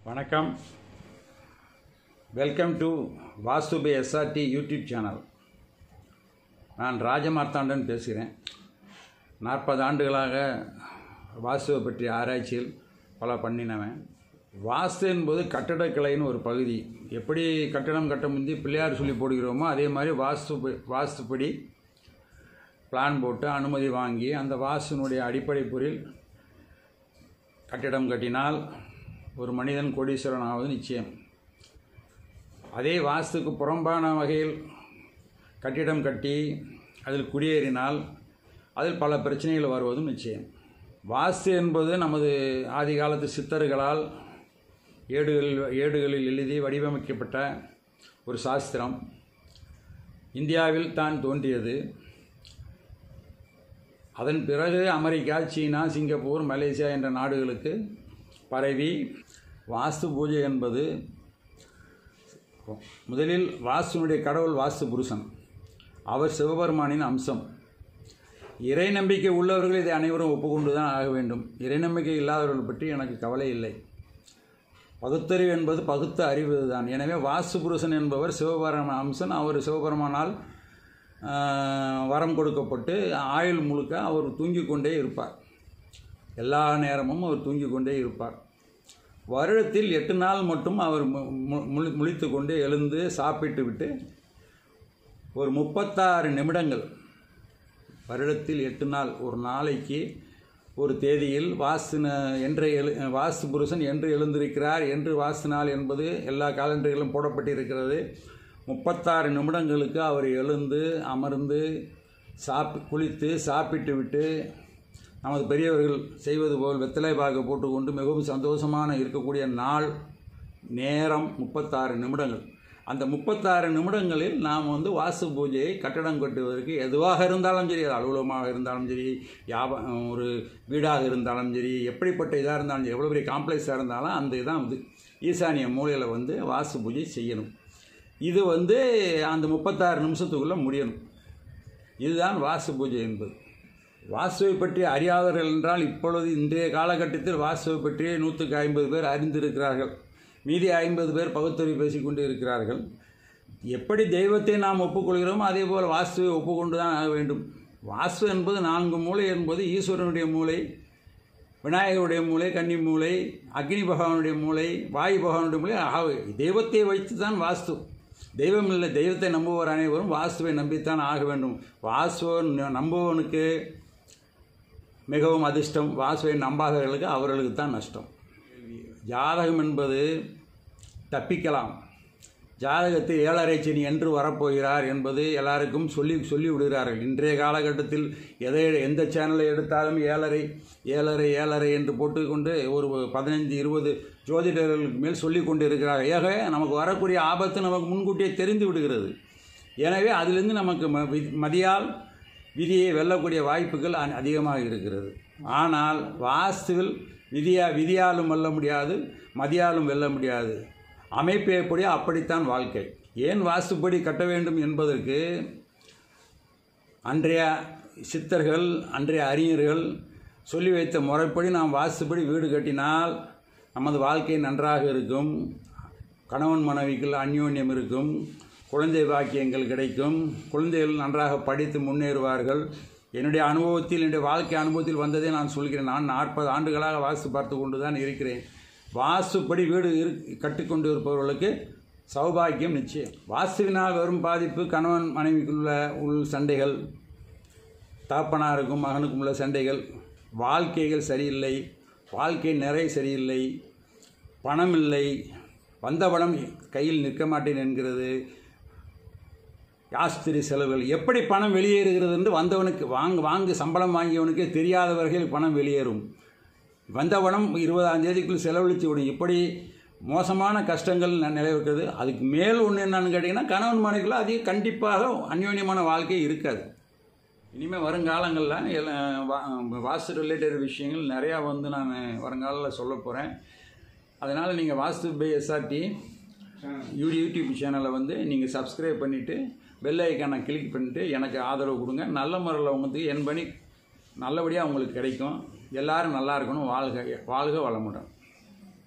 வணக்கம் welcome to வாஸ்துபை SRT YouTube channel நான் ராஜமார்த்தாண்டன் பேசுகிறேன் நாற்பது ஆண்டுகளாக வாஸ்துவை பற்றிய ஆராய்ச்சியில் பல பண்ணினவன் வாஸ்து என்பது கட்டடக்கலைன்னு ஒரு பகுதி எப்படி கட்டடம் கட்ட முந்தி பிள்ளையார் சொல்லி போடுகிறோமோ அதே மாதிரி வாஸ்து வாஸ்துப்படி பிளான் போட்டு அனுமதி வாங்கி அந்த வாஸ்துனுடைய அடிப்படை பொருள் கட்டிடம் கட்டினால் ஒரு மனிதன் கோடீஸ்வரன் ஆவது நிச்சயம் அதே வாஸ்துக்கு புறம்பான வகையில் கட்டிடம் கட்டி அதில் குடியேறினால் அதில் பல பிரச்சனைகள் வருவதும் நிச்சயம் வாஸ்து என்பது நமது ஆதி காலத்து சித்தர்களால் ஏடுகளில் ஏடுகளில் எழுதி வடிவமைக்கப்பட்ட ஒரு சாஸ்திரம் இந்தியாவில் தான் தோன்றியது அதன் பிறகு அமெரிக்கா சீனா சிங்கப்பூர் மலேசியா என்ற நாடுகளுக்கு பரவி வாஸ்து பூஜை என்பது முதலில் வாஸ்துனுடைய கடவுள் வாஸ்து புருஷன் அவர் சிவபெருமானின் அம்சம் இறை நம்பிக்கை உள்ளவர்கள் இதை அனைவரும் ஒப்புக்கொண்டு தான் ஆக வேண்டும் இறை நம்பிக்கை இல்லாதவர்கள் பற்றி எனக்கு கவலை இல்லை பகுத்தறிவு என்பது பகுத்த அறிவு தான் எனவே வாஸ்து புருஷன் என்பவர் சிவபெருமான அம்சன் அவர் சிவபெருமானால் வரம் கொடுக்கப்பட்டு ஆயுள் முழுக்க அவர் தூங்கிக் கொண்டே இருப்பார் எல்லா நேரமும் அவர் தூங்கிக் கொண்டே இருப்பார் வருடத்தில் எட்டு நாள் மட்டும் அவர் முழி முழித்து கொண்டு எழுந்து சாப்பிட்டு விட்டு ஒரு முப்பத்தாறு நிமிடங்கள் வருடத்தில் எட்டு நாள் ஒரு நாளைக்கு ஒரு தேதியில் வாஸ்து என்று எழு வாஸ்து புருஷன் என்று எழுந்திருக்கிறார் என்று வாஸ்து நாள் என்பது எல்லா காலண்டர்களும் போடப்பட்டிருக்கிறது முப்பத்தாறு நிமிடங்களுக்கு அவர் எழுந்து அமர்ந்து சாப்பி குளித்து சாப்பிட்டு விட்டு நமது பெரியவர்கள் செய்வது போல் வெத்தலை பாக்கு போட்டுக்கொண்டு மிகவும் சந்தோஷமான இருக்கக்கூடிய நாள் நேரம் முப்பத்தாறு நிமிடங்கள் அந்த முப்பத்தாறு நிமிடங்களில் நாம் வந்து வாஸ்து பூஜையை கட்டடம் கட்டுவதற்கு எதுவாக இருந்தாலும் சரி அது அலுவலகமாக இருந்தாலும் சரி வியாப ஒரு வீடாக இருந்தாலும் சரி எப்படிப்பட்ட இதாக இருந்தாலும் சரி எவ்வளோ பெரிய காம்ப்ளெக்ஸாக இருந்தாலும் அந்த இதான் வந்து ஈசானிய மூலையில் வந்து வாஸ்து பூஜை செய்யணும் இது வந்து அந்த முப்பத்தாறு நிமிஷத்துக்குள்ளே முடியணும் இதுதான் வாஸ்து பூஜை என்பது வாஸ்துவை பற்றி அறியாதவர்கள் என்றால் இப்பொழுது இன்றைய காலகட்டத்தில் வாஸ்துவை பற்றி நூற்றுக்கு ஐம்பது பேர் அறிந்திருக்கிறார்கள் மீதி ஐம்பது பேர் பகுத்தறிவு பேசிக்கொண்டு இருக்கிறார்கள் எப்படி தெய்வத்தை நாம் ஒப்புக்கொள்கிறோமோ அதே போல் வாஸ்துவை ஒப்புக்கொண்டு தான் ஆக வேண்டும் வாஸ்து என்பது நான்கு மூளை என்பது ஈஸ்வரனுடைய மூளை விநாயகருடைய மூளை கன்னி மூளை அக்னி பகவானுடைய மூளை வாயு பகவானுடைய மூளை ஆக தெய்வத்தை வைத்து தான் வாஸ்து தெய்வம் இல்லை தெய்வத்தை நம்புவோர் அனைவரும் வாஸ்துவை நம்பித்தான் ஆக வேண்டும் வாஸ்துவை நம்புவவனுக்கு மிகவும் அதிர்ஷ்டம் வாசுவை நம்பாதவர்களுக்கு அவர்களுக்கு தான் நஷ்டம் ஜாதகம் என்பது தப்பிக்கலாம் ஜாதகத்தில் ஏழரை சனி என்று வரப்போகிறார் என்பது எல்லாருக்கும் சொல்லி சொல்லி விடுகிறார்கள் இன்றைய காலகட்டத்தில் எதை எந்த சேனலை எடுத்தாலும் ஏழரை ஏழரை ஏழரை என்று போட்டுக்கொண்டு ஒரு பதினைந்து இருபது ஜோதிடர்களுக்கு மேல் சொல்லி கொண்டு இருக்கிறார்கள் ஏக நமக்கு வரக்கூடிய ஆபத்து நமக்கு முன்கூட்டியே தெரிந்து விடுகிறது எனவே அதிலிருந்து நமக்கு மதியால் விதியை வெல்லக்கூடிய வாய்ப்புகள் அதிகமாக இருக்கிறது ஆனால் வாஸ்துவில் விதியா விதியாலும் வெல்ல முடியாது மதியாலும் வெல்ல முடியாது அமைப்பு எப்படி அப்படித்தான் வாழ்க்கை ஏன் வாஸ்துப்படி கட்ட வேண்டும் என்பதற்கு அன்றைய சித்தர்கள் அன்றைய அறிஞர்கள் சொல்லி வைத்த முறைப்படி நாம் வாஸ்துப்படி வீடு கட்டினால் நமது வாழ்க்கை நன்றாக இருக்கும் கணவன் மனைவிக்குள் அந்யோன்யம் இருக்கும் குழந்தை பாக்கியங்கள் கிடைக்கும் குழந்தைகள் நன்றாக படித்து முன்னேறுவார்கள் என்னுடைய அனுபவத்தில் என்னுடைய வாழ்க்கை அனுபவத்தில் வந்ததை நான் சொல்கிறேன் நான் நாற்பது ஆண்டுகளாக வாஸ்து பார்த்து கொண்டு தான் இருக்கிறேன் வாஸ்துப்படி வீடு இரு கட்டிக்கொண்டு இருப்பவர்களுக்கு சௌபாக்கியம் நிச்சயம் வாஸ்துவினால் வரும் பாதிப்பு கணவன் மனைவிக்குள்ள உள் சண்டைகள் தாப்பனாருக்கும் மகனுக்கும் உள்ள சண்டைகள் வாழ்க்கைகள் சரியில்லை வாழ்க்கை நிறை சரியில்லை பணம் இல்லை வந்த பணம் கையில் நிற்க மாட்டேன் என்கிறது ஆஸ்திரி செலவுகள் எப்படி பணம் வெளியேறுகிறது என்று வந்தவனுக்கு வாங்க வாங்க சம்பளம் வாங்கியவனுக்கே தெரியாதவர்கள் பணம் வெளியேறும் வந்த பணம் இருபதாம் தேதிக்குள் செலவழித்து விடும் இப்படி மோசமான கஷ்டங்கள் நிலவிருக்கிறது அதுக்கு மேல் ஒன்று என்னன்னு கேட்டிங்கன்னா கணவன் மனைவிக்குள்ள அதிக கண்டிப்பாக அந்யோன்யமான வாழ்க்கை இருக்காது இனிமேல் வருங்காலங்களில் வாஸ்து ரிலேட்டட் விஷயங்கள் நிறையா வந்து நான் வருங்காலில் சொல்ல போகிறேன் அதனால் நீங்கள் Vastu by SRT you YouTube சேனலை வந்து நீங்கள் சப்ஸ்கிரைப் பண்ணிவிட்டு பெல் ஐக்கானை கிளிக் பண்ணிவிட்டு எனக்கு ஆதரவு கொடுங்க நல்ல முறையில் உங்களுக்கு என் பணி நல்லபடியாக உங்களுக்கு கிடைக்கும் எல்லோரும் நல்லா இருக்கணும் வாழ்க வாழ்க வளமுடன்